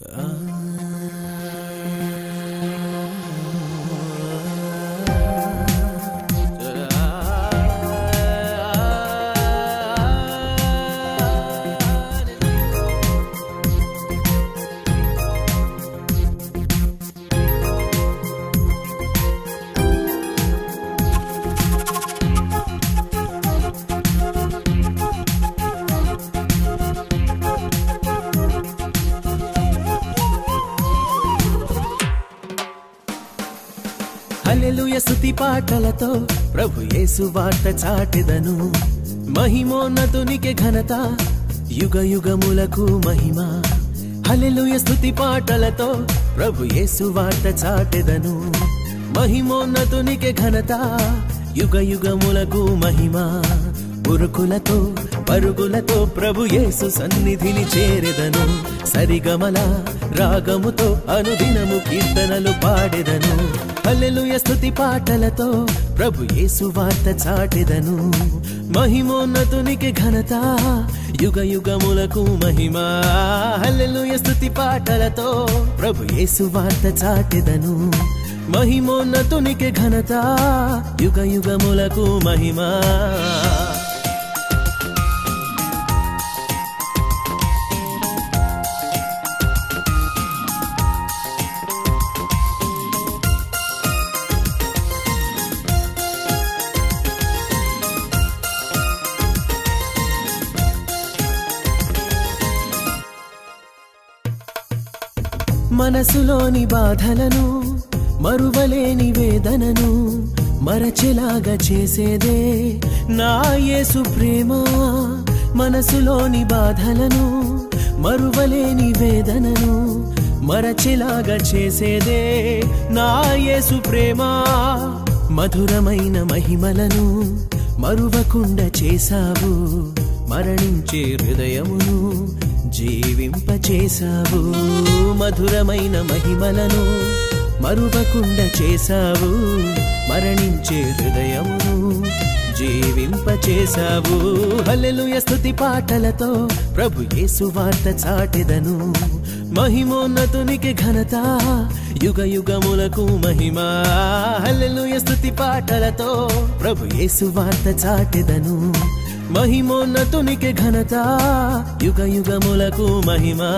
హల్లెలూయ స్తుతి పాటలతో ప్రభు యేసు వార్త చాటెదను మహిమోన్నతునికి ఘనత యుగ యుగములకు మహిమ హల్లెలూయ స్తుతి పాటలతో ప్రభు యేసు వార్త చాటెదను మహిమోన్నతునికి ఘనత యుగ యుగములకు మహిమ ఉరుకులతో పరుగులతో ప్రభు యేసు సన్నిధిని చేరెదను సరిగమల రాగముతో అనుదినము కీర్తనలు పాడెదను హల్లెలూయ స్తుతి పాటలతో ప్రభు యేసు వార్త చాటెదను మహిమోన్నతునికి ఘనత యుగ యుగములకు మహిమ హల్లెలూయ స్తుతి పాటలతో ప్రభు యేసు వార్త చాటెదను మహిమోన్నతునికి ఘనత యుగ యుగములకు మహిమా మనసులోని బాధలను మరువలేని వేదనను మరచెలాగా చేసేదే నా యేసు ప్రేమ మనసులోని బాధలను మరువలేని వేదనను మరచెలాగా చేసేదే నా యేసు ప్రేమ మధురమైన మహిమలను మరువకుండా చేశావు మరణించే హృదయమును జీవింపచేశావు మధురమైన మహిమలను మరువకుండా చేశావు మరణించే హృదయమును జీవింపచేశావు హల్లెలూయ స్తుతి పాటలతో ప్రభు యేసు వార్త చాటెదను మహిమోన్నతునికి ఘనత యుగ యుగములకు మహిమ హల్లెలూయ స్తుతి పాటలతో ప్రభు యేసు వార్త చాటెదను మహిమోన్నతునికి ఘనత యుగ యుగములకు మహిమా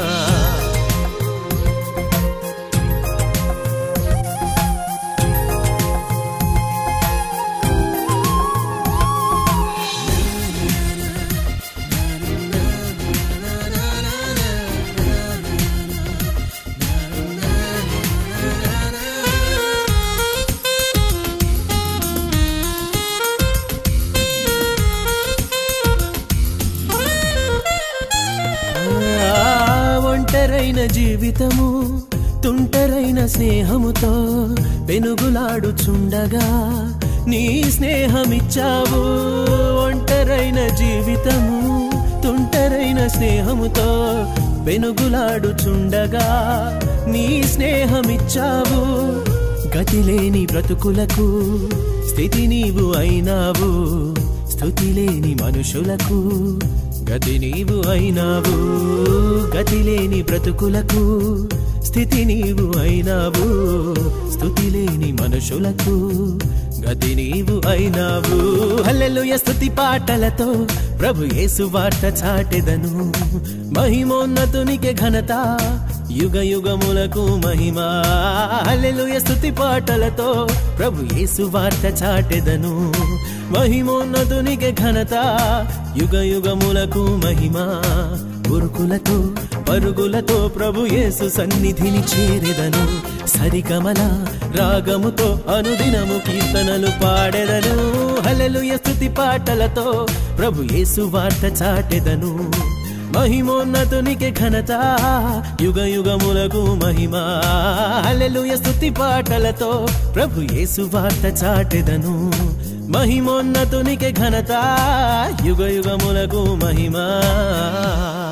ఆ ఒంటరైన జీవితము తుంటరైన స్నేహముతో పెనుగులాడుచుండగా నీ స్నేహమిచ్చావు ఒంటరైన జీవితము తుంటరైన స్నేహముతో పెనుగులాడుచుండగా నీ స్నేహమిచ్చావు గతిలేని బ్రతుకులకు స్థితి నీవు అయినావు స్థుతి లేని మనుషులకు గతి నీవు అయినావు గతి లేని బ్రతుకులకు స్థితి నీవు అయినావు స్థుతి లేని మనుషులకు గతి నీవు అయినావు హల్లెలూయ స్తుతి పాటలతో ప్రభు యేసు వార్త చాటెదను మహిమోన్నతునికి ఘనత యుగ యుగములకు మహిమ హల్లెలూయ స్తుతి పాటలతో ప్రభు యేసు వార్త చాటెదను మహిమోన్నతునికి ఘనత యుగ యుగములకు మహిమ ఉరుకులతో పరుగులతో ప్రభు యేసు సన్నిధిని చేరెదను సరిగమల రాగముతో అనుదినము కీర్తనలు పాడెదను హల్లెలూయ స్తుతి పాటలతో ప్రభు యేసు వార్త చాటెదను మహిమోన్నతునికి ఘనత యుగ యుగములకు మహిమ హల్లెలూయ స్తుతి పాటలతో ప్రభు యేసు వార్త చాటెదను మహిమోన్నతునికి ఘనత యుగ యుగములకు మహిమ